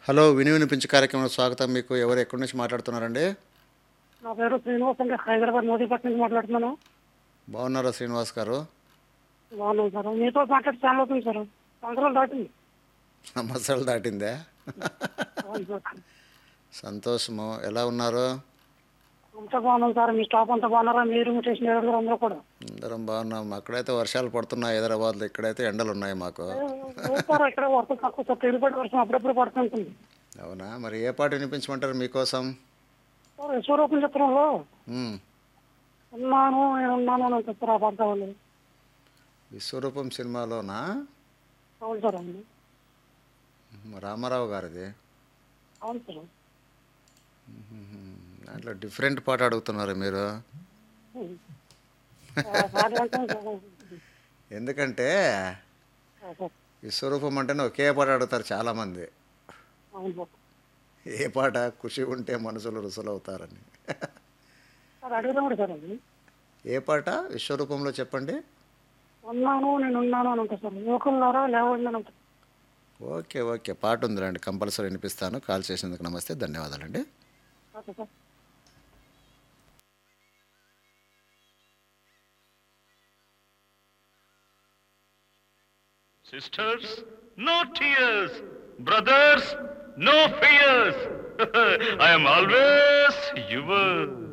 Hello విని వినిపించే కార్యక్రమం స్వాగతం మీకు ఎవరు ఎక్కడి నుంచి మాట్లాడుతున్నారండి నా పేరు శ్రీనివాస్ అండి హైదరాబాద్ మోదీపట్నం నుంచి మాట్లాడుతున్నాను బాగున్నారా శ్రీనివాస్ గారు బాగున్నాను సార్ మీతో మాట్లాడి చాలా అవుతుంది సార్ సంవత్సరాలు దాటింది సంవత్సరాలు దాటిందే అవును సార్ సంతోషము ఎలా ఉన్నారు అంతా బాగున్నాం సార్ మీ స్టాఫ్ అంతా బాగున్నారా మీరు మీ స్టేషన్ ఎవరు అందరూ కూడా అందరం బాగున్నాం అక్కడైతే వర్షాలు పడుతున్నాయి హైదరాబాద్లో ఇక్కడైతే ఎండలు ఉన్నాయి మాకు సార్ ఇక్కడ వర్షం తక్కువ సార్ తేలిపాటి వర్షం అప్పుడప్పుడు పడుతుంటుంది అవునా మరి ఏ పాట వినిపించమంటారు మీకోసం సార్ యశ్వరూపం చిత్రంలో మ్మ్. ఉన్నాను నేను ఉన్నాను అని చెప్తారు ఆ పాట కావాలి విశ్వరూపం సినిమాలోనా అవును సార్ అవును రామారావు గారిది అవును సార్ దాంట్లో డిఫరెంట్ పాట అడుగుతున్నారు మీరు ఆ, సార్ అంటాను సార్. ఎందుకంటే ఆ, సార్ విశ్వరూపం అంటేనే ఒకే పాట అడుగుతారు చాలామంది అవును సార్ ఏ పాట ఖుషి ఉంటే మనసులు రుసులవుతారని సార్ అడుగుదాం సార్ అది ఏ పాట విశ్వరూపంలో చెప్పండి ఉన్నాను నేను ఉన్నాను అని ఉంటా సార్ యువకులారా లేవండి అని ఉంటా ఓకే ఓకే పాట ఉందిలేండి కంపల్సరీ వినిపిస్తాను కాల్ చేసినందుకు నమస్తే ధన్యవాదాలండి okay sir Sisters, no tears. Brothers, no fears. I am always yours.